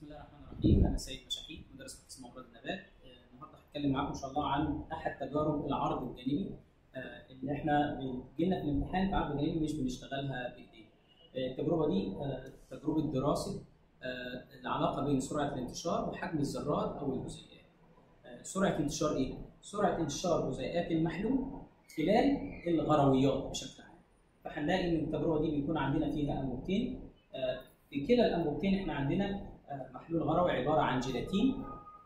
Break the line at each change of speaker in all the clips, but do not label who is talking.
بسم الله الرحمن الرحيم انا سيد مشاحيد مدرس في قسم امراض النبات آه، النهارده هتكلم معاكم ان شاء الله عن احد تجارب العرض الجانبي آه، اللي احنا بتجيلنا في الامتحان في عرض جانبي مش بنشتغلها بايدينا. آه، التجربه دي آه، تجربه دراسه آه، العلاقه بين سرعه الانتشار وحجم الذرات او الجزيئات. آه، سرعه انتشار ايه؟ سرعه انتشار جزيئات المحلول خلال الغرويات بشكل عام. فهنلاقي ان التجربه دي بيكون عندنا فيها انبوبتين آه، في كلا الانبوبتين احنا عندنا آه، محلول غروي عباره عن جيلاتين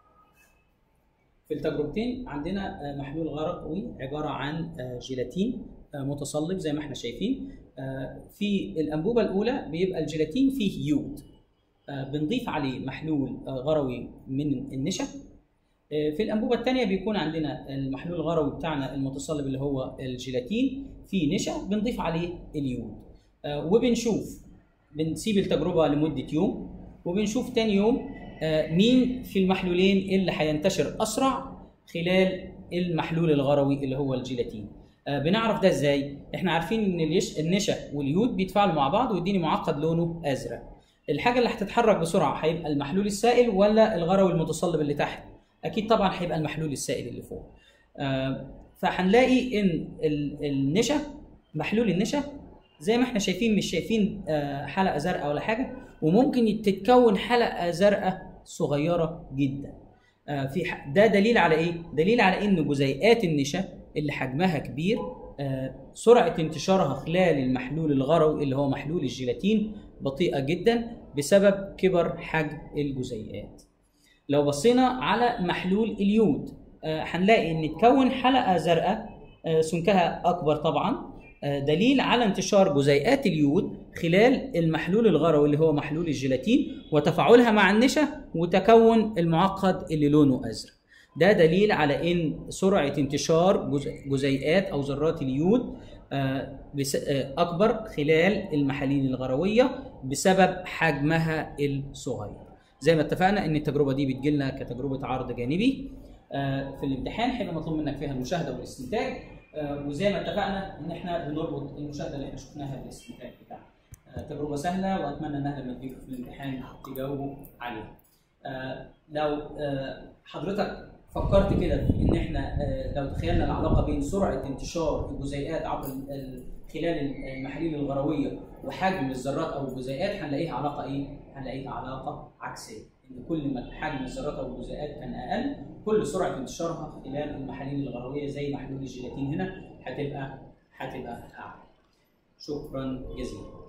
في التجربتين عندنا آه، محلول غروي عباره عن آه، جيلاتين آه، متصلب زي ما احنا شايفين آه، في الانبوبه الاولى بيبقى الجيلاتين فيه يود آه، بنضيف عليه محلول آه، غروي من النشا آه، في الانبوبه الثانيه بيكون عندنا المحلول الغروي بتاعنا المتصلب اللي هو الجيلاتين فيه نشا بنضيف عليه اليود آه، وبنشوف بنسيب التجربه لمده يوم وبنشوف تاني يوم آه، مين في المحلولين اللي هينتشر اسرع خلال المحلول الغروي اللي هو الجيلاتين آه، بنعرف ده ازاي احنا عارفين ان اليش- النشا واليود بيتفاعلوا مع بعض ويديني معقد لونه ازرق الحاجه اللي هتتحرك بسرعه هيبقى المحلول السائل ولا الغروي المتصلب اللي تحت اكيد طبعا هيبقى المحلول السائل اللي فوق آه، فهنلاقي ان ال- النشا محلول النشا زي ما احنا شايفين مش شايفين آه، حلقه زرقاء ولا حاجه وممكن تتكون حلقه زرقاء صغيره جدا آه، في ح- ده دليل على ايه دليل على ان جزيئات النشا اللي حجمها كبير آه، سرعه انتشارها خلال المحلول الغروي اللي هو محلول الجيلاتين بطيئه جدا بسبب كبر حجم الجزيئات لو بصينا على محلول اليود آه، هنلاقي ان تكون حلقه زرقاء آه، سمكها اكبر طبعا آه، دليل على انتشار جزيئات اليود خلال المحلول الغروي اللي هو محلول الجيلاتين وتفاعلها مع النشا وتكون المعقد اللي لونه ازرق ده دليل على ان سرعه انتشار جزي- جزيئات او ذرات اليود آه، بس- آه، اكبر خلال المحاليل الغرويه بسبب حجمها الصغير زي ما اتفقنا ان التجربه دي بتجيلنا كتجربه عرض جانبي آه، في الامتحان هيبقى مطلوب منك فيها المشاهده والاستنتاج آه، وزي ما اتفقنا ان احنا بنربط المشاهده اللي احنا شفناها بالاستنتاج بتاعها آه، تجربه سهله واتمنى انها لما تجيكم في الامتحان تجاوبوا عليها آه، لو آه، حضرتك فكرت كده في ان احنا آه، لو تخيلنا العلاقه بين سرعه انتشار الجزيئات عبر ال- ال- خلال المحاليل الغرويه وحجم الذرات او الجزيئات هنلاقيها علاقه ايه؟ هنلاقيها علاقه عكسيه ان كل ما حجم الذرات او الجزيئات كان اقل كل سرعه انتشارها خلال المحاليل الغرويه زي محلول الجيلاتين هنا هتبقى هتبقى اعلى. شكرا جزيلا.